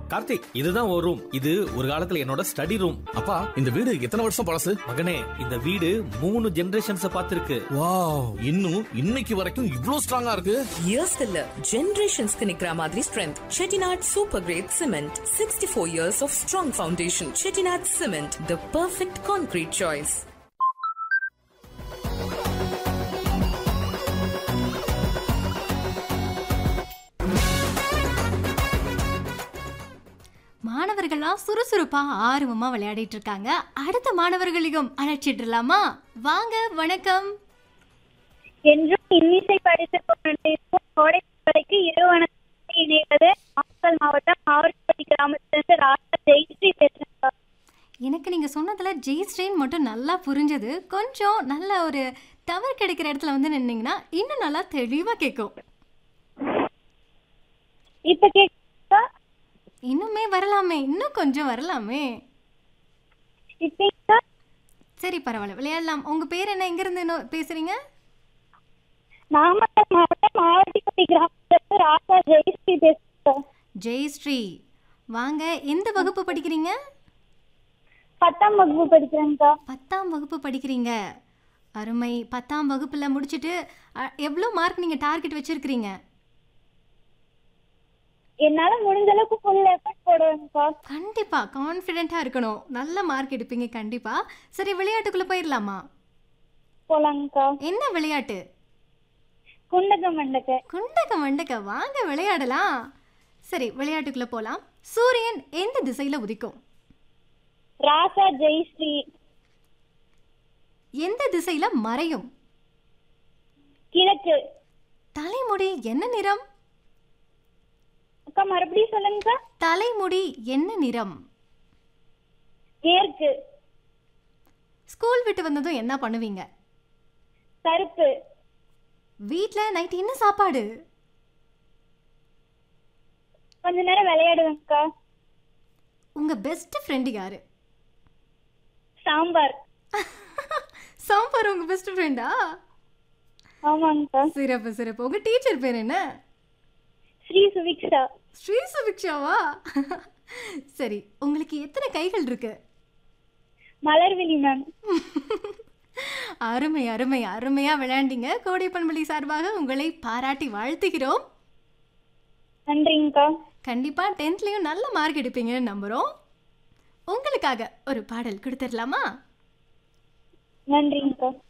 கார்த்திக் இதுதான் ஒரு ரூம் இது ஒரு காலத்துல என்னோட ஸ்டடி ரூம் அப்பா இந்த வீடு எத்தனை வருஷம் பழசு மகனே இந்த வீடு மூணு ஜெனரேஷன்ஸ் பார்த்திருக்கு வாவ் இன்னும் இன்னைக்கு வரைக்கும் இவ்ளோ ஸ்ட்ராங்கா இருக்கு இயர்ஸ் இல்ல ஜெனரேஷன்ஸ்க்கு நிக்கிற மாதிரி strength Chettinad super grade cement sixty four years of strong foundation Chettinad cement the perfect concrete choice மாணவர்கள்லாம் சுறுசுறுப்பா ஆர்வமா விளையாடிட்டு இருக்காங்க அடுத்த மாணவர்களையும் அழைச்சிடலாமா வாங்க வணக்கம் என்றும் இன்னிசை படித்து கொண்டிருக்கும் கோடைக்கு இரு வணக்கம் இணைவது நாமக்கல் மாவட்டம் ஆவர்பட்டி கிராமத்திலிருந்து ராஜா ஜெயஸ்ரீ பேசுறேன் எனக்கு நீங்க சொன்னதுல ஜெய்ஸ்ரீன் மட்டும் நல்லா புரிஞ்சது கொஞ்சம் நல்ல ஒரு டவர் கிடைக்கிற இடத்துல வந்து நின்னீங்கன்னா இன்னும் நல்லா தெளிவா கேட்கும் இப்ப கேட்குதா இன்னுமே வரலாமே இன்னும் கொஞ்சம் வரலாமே இப்ப கேக்குதா? சரி பரவாயில்ல விளையாடலாம் உங்க பேர் என்ன எங்க இருந்து இன்னும் பேசுறீங்க நாமக்கல் மாவட்டம் ஆவர்பட்டி கிராமத்திலிருந்து ராஜா ஜெயஸ்ரீ பேசுறேன் ஜெயஸ்ரீ வாங்க எந்த வகுப்பு படிக்கிறீங்க பத்தாம் வகுப்பு படிக்கிறேன்க்கா பத்தாம் வகுப்பு படிக்கிறீங்க அருமை பத்தாம் வகுப்பில் முடிச்சுட்டு அ, எவ்வளோ மார்க் நீங்கள் டார்கெட் வச்சுருக்கிறீங்க என்னால முடிஞ்ச அளவுக்கு ஃபுல் எஃபர்ட் போடுவேன்க்கா கண்டிப்பாக கான்ஃபிடென்ட்டாக இருக்கணும் நல்ல மார்க் எடுப்பீங்க கண்டிப்பாக சரி விளையாட்டுக்குள்ளே போயிடலாமா போலாங்கக்கா என்ன விளையாட்டு குண்டக மண்டக்க குண்டக்க மண்டக்க வாங்க விளையாடலாம் சரி விளையாட்டுக்குள்ளே போகலாம் சூரியன் எந்த திசையில் உதிக்கும் ராசா ஜெயஸ்ரீ எந்த திசையில் மறையும் கிழக்கு தலைமுடி என்ன நிறம் அக்கா மறுபடியும் சொல்லுங்கக்கா தலைமுடி என்ன நிறம் மேற்கு ஸ்கூல் விட்டு வந்ததும் என்ன பண்ணுவீங்க கருப்பு வீட்டில் நைட் என்ன சாப்பாடு கொஞ்ச நேரம் விளையாடுவேன்க்கா உங்கள் பெஸ்ட் ஃப்ரெண்டு யாரு சாம்பார் சாம்பார் உங்கள் பெஸ்ட் ஃப்ரெண்டா ஆமாங்கக்கா சிறப்பு சிறப்பு உங்கள் டீச்சர் பேர் என்ன ஸ்ரீ சுவிக்ஷா ஸ்ரீ சுபிக்ஷாவா சரி உங்களுக்கு எத்தனை கைகள் இருக்கு மலர்விழி மேம் அருமை அருமை அருமையாக விளையாண்டீங்க கோடை பண்பலி சார்பாக உங்களை பாராட்டி வாழ்த்துகிறோம் நன்றிங்கக்கா கண்டிப்பாக டென்த்லேயும் நல்ல மார்க் எடுப்பீங்கன்னு நம்புகிறோம் உங்களுக்காக ஒரு பாடல் கொடுத்துடலாமா நன்றிங்கக்கா